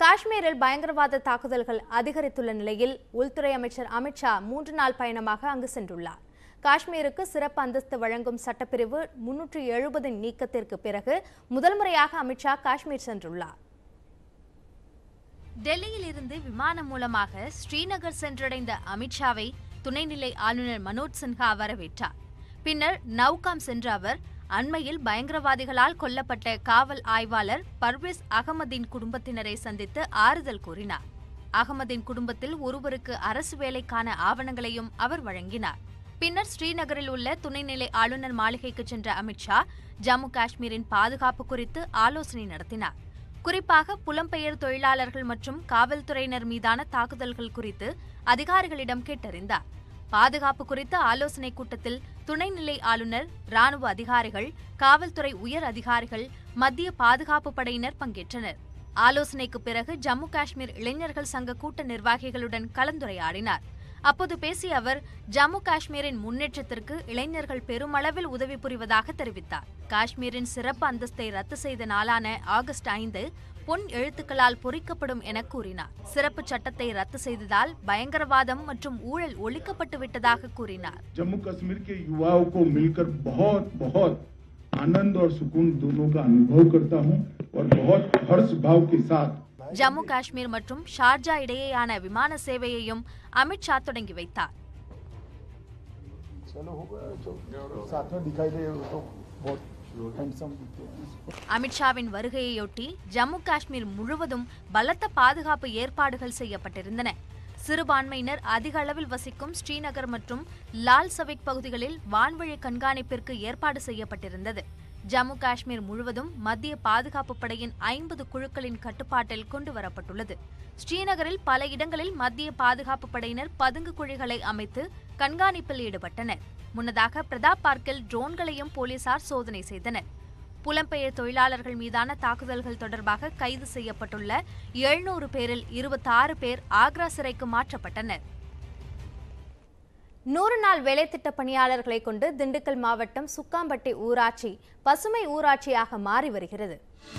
காஷ்மீரில் பயங்கரவாத தாக்குதல்கள் அதிகரித்துள்ள நிலையில் உள்துறை அமைச்சர் அமித்ஷா மூன்று நாள் பயணமாக அங்கு சென்றுள்ளார் காஷ்மீருக்கு சிறப்பு அந்தஸ்து வழங்கும் சட்டப்பிரிவு முன்னூற்று எழுபது நீக்கத்திற்கு பிறகு முதல் முறையாக அமித்ஷா காஷ்மீர் சென்றுள்ளார் டெல்லியில் இருந்து விமானம் மூலமாக ஸ்ரீநகர் சென்றடைந்த அமித்ஷாவை துணைநிலை ஆளுநர் மனோஜ் சின்ஹா வரவேற்றார் பின்னர் நவ்காம் சென்ற அவர் அண்மையில் பயங்கரவாதிகளால் கொல்லப்பட்ட காவல் ஆய்வாளர் பர்வேஸ் அகமதின் குடும்பத்தினரை சந்தித்து ஆறுதல் கூறினார் அகமதின் குடும்பத்தில் ஒருவருக்கு அரசு வேலைக்கான ஆவணங்களையும் அவர் வழங்கினார் பின்னர் ஸ்ரீநகரில் உள்ள துணைநிலை ஆளுநர் மாளிகைக்கு சென்ற அமித்ஷா ஜம்மு காஷ்மீரின் பாதுகாப்பு குறித்து ஆலோசனை நடத்தினார் குறிப்பாக புலம்பெயர் தொழிலாளர்கள் மற்றும் காவல்துறையினர் மீதான தாக்குதல்கள் குறித்து அதிகாரிகளிடம் கேட்டறிந்தார் பாதுகாப்பு குறித்த ஆலோசனைக் கூட்டத்தில் துணைநிலை ஆளுநர் ராணுவ அதிகாரிகள் காவல்துறை உயர் அதிகாரிகள் மத்திய பாதுகாப்பு படையினர் பங்கேற்றனர் ஆலோசனைக்கு பிறகு ஜம்மு காஷ்மீர் இளைஞர்கள் சங்க கூட்ட நிர்வாகிகளுடன் கலந்துரையாடினார் அப்போது பேசிய அவர் ஜம்மு காஷ்மீரின் முன்னேற்றத்திற்கு இளைஞர்கள் பெருமளவில் உதவி புரிவதாக தெரிவித்தார் காஷ்மீரின் சிறப்பு அந்தஸ்தை ரத்து செய்த நாளான ஆகஸ்ட் ஐந்து பொன் எழுத்துக்களால் பொறிக்கப்படும் என கூறினார் சிறப்பு சட்டத்தை ரத்து செய்ததால் பயங்கரவாதம் மற்றும் ஊழல் ஒழிக்கப்பட்டு விட்டதாக கூறினார் जम्मू कश्मीर के युवाओं को मिलकर बहुत बहुत आनंद और सुकून दोनों का अनुभव करता हूं और बहुत हर्ष भाव के साथ ஜம்மு காஷ்மீர் மற்றும் ஷார்ஜா இடையேயான விமான சேவையையும் அமித்ஷா தொடங்கி வைத்தார் चलो होगा जो साथ में दिखाई दे वो तो बहुत हैंडसम दिखते हैं அமித்ஷாவின் வருகையையொட்டி ஜம்மு காஷ்மீர் முழுவதும் பலத்த பாதுகாப்பு ஏற்பாடுகள் செய்யப்பட்டிருந்தன சிறுபான்மையினர் அதிக அளவில் வசிக்கும் ஸ்ரீநகர் மற்றும் லால் சவிக் பகுதிகளில் வான்வழி கண்காணிப்பிற்கு ஏற்பாடு செய்யப்பட்டிருந்தது ஜம்மு காஷ்மீர் முழுவதும் மத்திய பாதுகாப்பு படையின் ஐம்பது குழுக்களின் கட்டுப்பாட்டில் கொண்டு வரப்பட்டுள்ளது ஸ்ரீநகரில் பல இடங்களில் மத்திய பாதுகாப்பு படையினர் பதுங்கு குழிகளை அமைத்து கண்காணிப்பில் ஈடுபட்டனர் முன்னதாக பிரதாப் பார்க்கில் ட்ரோன்களையும் போலீசார் சோதனை செய்தனர் புலம்பெயர் தொழிலாளர்கள் மீதான தாக்குதல்கள் தொடர்பாக கைது செய்யப்பட்டுள்ள எழுநூறு பேரில் இருபத்தாறு பேர் ஆக்ரா சிறைக்கு மாற்றப்பட்டனர் நூறு நாள் வேலைத்திட்ட பணியாளர்களை கொண்டு திண்டுக்கல் மாவட்டம் சுக்காம்பட்டி ஊராட்சி பசுமை ஊராட்சியாக மாறி வருகிறது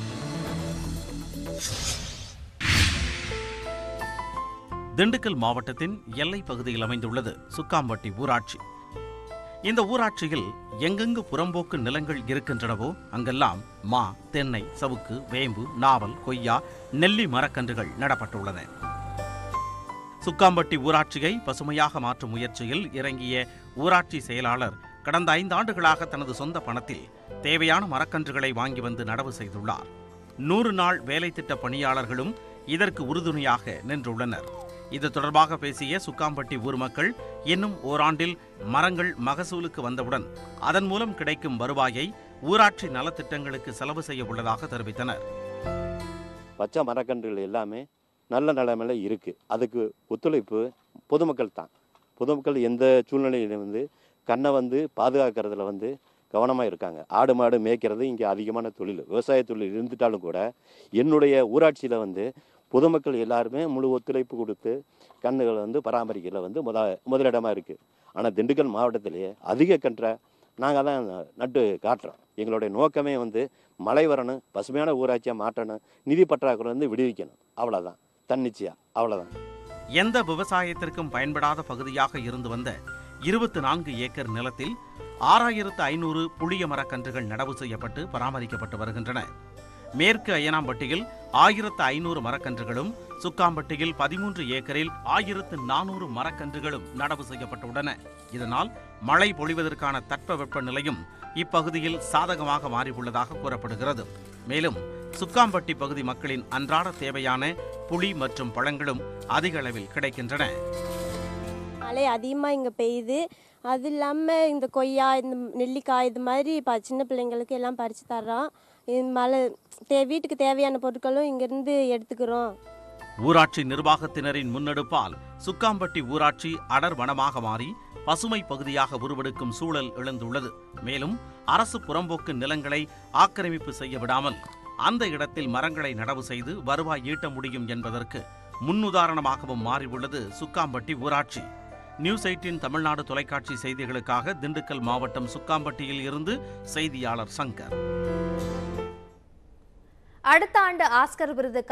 திண்டுக்கல் மாவட்டத்தின் எல்லை பகுதியில் அமைந்துள்ளது சுக்காம்பட்டி ஊராட்சி இந்த ஊராட்சியில் எங்கெங்கு புறம்போக்கு நிலங்கள் இருக்கின்றனவோ அங்கெல்லாம் மா தென்னை சவுக்கு வேம்பு நாவல் கொய்யா நெல்லி மரக்கன்றுகள் நடப்பட்டுள்ளன சுக்காம்பட்டி ஊராட்சியை பசுமையாக மாற்றும் முயற்சியில் இறங்கிய ஊராட்சி செயலாளர் கடந்த ஐந்து ஆண்டுகளாக தனது சொந்த பணத்தில் தேவையான மரக்கன்றுகளை வாங்கி வந்து நடவு செய்துள்ளார் நூறு நாள் வேலை திட்ட பணியாளர்களும் இதற்கு உறுதுணையாக நின்றுள்ளனர் இது தொடர்பாக பேசிய சுக்காம்பட்டி ஊர் மக்கள் இன்னும் ஓராண்டில் மரங்கள் மகசூலுக்கு வந்தவுடன் அதன் மூலம் கிடைக்கும் வருவாயை ஊராட்சி நலத்திட்டங்களுக்கு செலவு செய்ய உள்ளதாக தெரிவித்தனர் பச்சை மரக்கன்றுகள் எல்லாமே நல்ல நிலைமையில இருக்குது அதுக்கு ஒத்துழைப்பு பொதுமக்கள் தான் பொதுமக்கள் எந்த சூழ்நிலையிலும் வந்து கண்ணை வந்து பாதுகாக்கிறதுல வந்து கவனமாக இருக்காங்க ஆடு மாடு மேய்க்கிறது இங்கே அதிகமான தொழில் விவசாய தொழில் இருந்துட்டாலும் கூட என்னுடைய ஊராட்சியில் வந்து பொதுமக்கள் எல்லாருமே முழு ஒத்துழைப்பு கொடுத்து கண்ணுகளை வந்து பராமரிக்கிறதுல வந்து முத முதலிடமாக இருக்குது ஆனால் திண்டுக்கல் மாவட்டத்திலேயே அதிக கன்றை நாங்கள் தான் நட்டு காட்டுறோம் எங்களுடைய நோக்கமே வந்து மழை வரணும் பசுமையான ஊராட்சியாக மாற்றணும் நிதி பற்றாக்குறை வந்து விடுவிக்கணும் அவ்வளோதான் தன்னிச்சையா அவ்வளோதான் எந்த விவசாயத்திற்கும் பயன்படாத பகுதியாக இருந்து வந்த இருபத்தி நான்கு ஏக்கர் நிலத்தில் ஆறாயிரத்து ஐநூறு புளிய மரக்கன்றுகள் நடவு செய்யப்பட்டு பராமரிக்கப்பட்டு வருகின்றன மேற்கு அய்யனாம்பட்டியில் ஆயிரத்து ஐநூறு மரக்கன்றுகளும் சுக்காம்பட்டியில் பதிமூன்று ஏக்கரில் ஆயிரத்து நானூறு மரக்கன்றுகளும் நடவு செய்யப்பட்டுள்ளன இதனால் மழை பொழிவதற்கான தட்பவெப்ப நிலையும் இப்பகுதியில் சாதகமாக மாறியுள்ளதாக கூறப்படுகிறது மேலும் சுக்காம்பட்டி பகுதி மக்களின் அன்றாட தேவையான புளி மற்றும் பழங்களும் அதிக அளவில் கிடைக்கின்றன மழை அதிகமாக இங்கே பெய்யுது அது இல்லாமல் இந்த கொய்யா இந்த நெல்லிக்காய் இது மாதிரி ப சின்ன பிள்ளைங்களுக்கு எல்லாம் பறித்து தர்றோம் இது மழை தே வீட்டுக்கு தேவையான பொருட்களும் இங்கேருந்து எடுத்துக்கிறோம் ஊராட்சி நிர்வாகத்தினரின் முன்னெடுப்பால் சுக்காம்பட்டி ஊராட்சி அடர் வனமாக மாறி பசுமை பகுதியாக உருவெடுக்கும் சூழல் எழுந்துள்ளது மேலும் அரசு புறம்போக்கு நிலங்களை ஆக்கிரமிப்பு செய்ய விடாமல் அந்த இடத்தில் மரங்களை நடவு செய்து வருவாய் ஈட்ட முடியும் என்பதற்கு முன்னுதாரணமாகவும் மாறியுள்ளது சுக்காம்பட்டி ஊராட்சி நியூஸ் எயிட்டின் தமிழ்நாடு தொலைக்காட்சி செய்திகளுக்காக திண்டுக்கல் மாவட்டம் சுக்காம்பட்டியில் இருந்து செய்தியாளர் சங்கர் அடுத்த ஆண்டு ஆஸ்கர் விருது